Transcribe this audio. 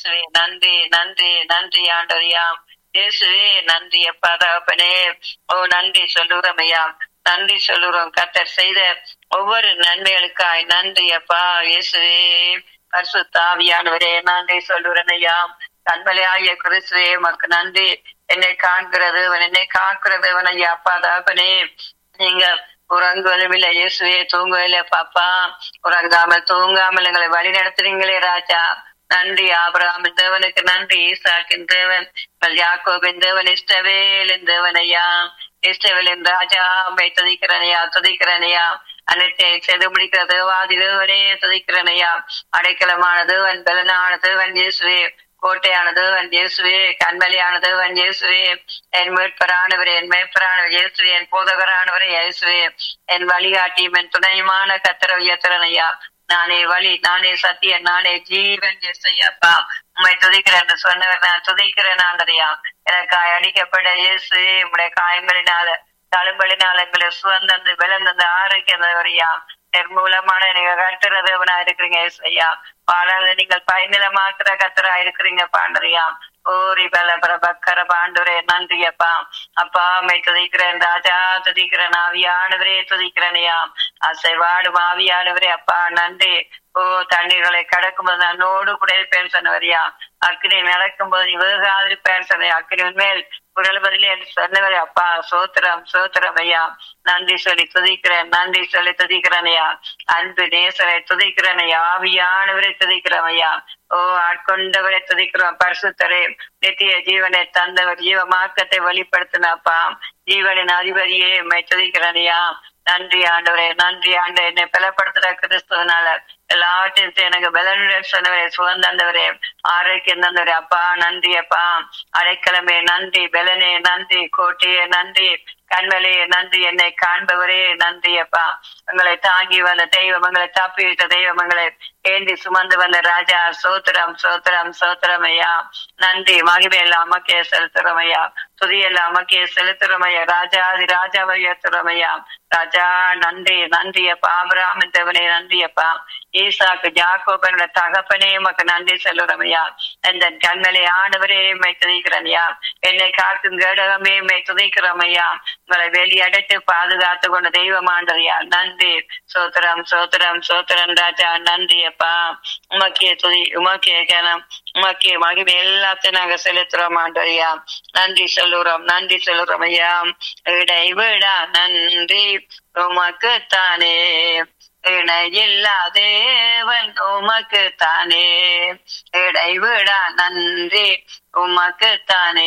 இயேசுவே நன்றி நன்றி நன்றி ஆண்டவரையாம் இயேசுவே நன்றி அப்பா தகப்பனே ஓ நன்றி சொல்லுறோம் ஐயா நன்றி சொல்லுறோம் கத்தர் செய்த ஒவ்வொரு நன்மைகளுக்காய் நன்றி அப்பா இயேசுவே பரிசுத்தாவியானவரே நன்றி சொல்லுறேன் ஐயா கண்மலையாகிய கிறிஸ்துவே மக்கு நன்றி என்னை காண்கிறது என்னை காக்கிறது ஐயா அப்பா தகப்பனே நீங்க உறங்குவதும் இல்லை இயேசுவே தூங்குவதில்லை பாப்பா உறங்காமல் தூங்காமல் எங்களை வழி நடத்துறீங்களே ராஜா நன்றி ஆபராமின் தேவனுக்கு நன்றி ஈசாக்கின் தேவன் யாக்கோபின் தேவன் இஷ்டவேலின் தேவன் ஐயா இஷ்டவேலின் ராஜா அம்மை துதிக்கிறனையா துதிக்கிறனையா அனைத்தை செய்து முடிக்கிற தேவாதி தேவனே துதிக்கிறனையா அடைக்கலமான தேவன் பலனான தேவன் இயேசுவே கோட்டையான தேவன் இயேசுவே கண்மலையான தேவன் இயேசுவே என் மீட்பரானவரே என் மேய்ப்பரானவர் இயேசுவே என் போதகரானவரே இயேசுவே என் வழிகாட்டியும் என் துணையுமான கத்திர உயர்த்தரனையா நானே வழி நானே சத்தியன் நானே ஜீவன் இயேசையாப்பா உண்மை துதிக்கிறேன் என்று சொன்னவர் நான் துதிக்கிறேன் ஆண்டரையா எனக்கு அடிக்கப்பட்ட இயேசு உடைய காயங்களினால தழும்பலினால எங்களை சுவந்தந்து விளந்தந்து ஆரோக்கியவரையா நிர்மூலமான நீங்க கட்டுறதவனா இருக்கிறீங்க ஐயா பாடாத நீங்கள் பயனிலமாக்குற கத்தரா இருக்கிறீங்க பாண்டறியா ஓரி பல பிரபக்கர பாண்டுரே நன்றியப்பா அப்பா மை துதிக்கிறேன் ராஜா துதிக்கிறேன் ஆவியானவரே துதிக்கிறனையா அசைவாடும் ஆவியானவரே அப்பா நன்றி ஓ தண்ணீர்களை கடக்கும்போது நன்னோடு கூட இருப்பேன் சொன்னவரியா அக்னி நடக்கும் போது நீ வேகாதிருப்பேன் சொன்ன அக்னி மேல் குரல் பதிலே என்று சொன்னவரே அப்பா சோத்திரம் சோத்திரம் ஐயா நன்றி சொல்லி துதிக்கிறேன் நன்றி சொல்லி துதிக்கிறேன் ஐயா அன்பு நேசரை துதிக்கிறேன் ஐயா ஆவியானவரை துதிக்கிறோம் ஐயா ஓ ஆட்கொண்டவரை துதிக்கிறோம் பரிசுத்தரே நித்திய ஜீவனை தந்தவர் ஜீவ மார்க்கத்தை வெளிப்படுத்தினாப்பா ஜீவனின் அதிபதியே மை துதிக்கிறனையா நன்றி ஆண்டவரே நன்றி ஆண்டு என்னை பலப்படுத்துற கிறிஸ்துவனால எல்லாவற்றையும் எனக்கு பலனுடன் சொன்னவரே சுகந்தந்தவரே ஆரோக்கியம் தந்தவரே அப்பா நன்றி அப்பா அடைக்கலமே நன்றி பலனே நன்றி கோட்டையே நன்றி கண்மலையே நன்றி என்னை காண்பவரே நன்றி அப்பா உங்களை தாங்கி வந்த தெய்வம் உங்களை தப்பிவிட்ட தெய்வம் உங்களை ஏந்தி சுமந்து வந்த ராஜா சோத்திரம் சோத்திரம் சோத்திரம் ஐயா நன்றி மகிமையெல்லாம் அமக்கே செலுத்துறோம் ஐயா துதியெல்லாம் அமக்கே செலுத்துறோம் ஐயா ராஜாதி ராஜாவை உயர்த்துறோம் ஐயா ராஜா நன்றி நன்றி அப்பா ஆபராமன் தேவனே நன்றி அப்பா ஈசாக்கு ஜாக்கோபனோட தகப்பனே உமக்கு நன்றி சொல்லுறோம் ஐயா இந்த கண்மலை ஆண்டவரே மை துதிக்கிறேன் ஐயா என்னை காக்கும் கேடகமே மை துதிக்கிறோம் ஐயா உங்களை வெளியடைத்து பாதுகாத்து கொண்ட தெய்வம் ஆண்டதையா நன்றி சோத்திரம் சோத்திரம் சோத்திரம் ராஜா நன்றி அப்பா உமக்கே துதி உமக்கே கனம் உமக்கே மகிமை எல்லாத்தையும் நாங்க செலுத்துறோம் ஆண்டதையா நன்றி சொல்லுறோம் நன்றி சொல்லுறோம் ஐயா இடைவிடா நன்றி உமக்குத்தானே இணையில்லா தேவன் உமக்கு தானே இடைவிடா நன்றி உமக்கு தானே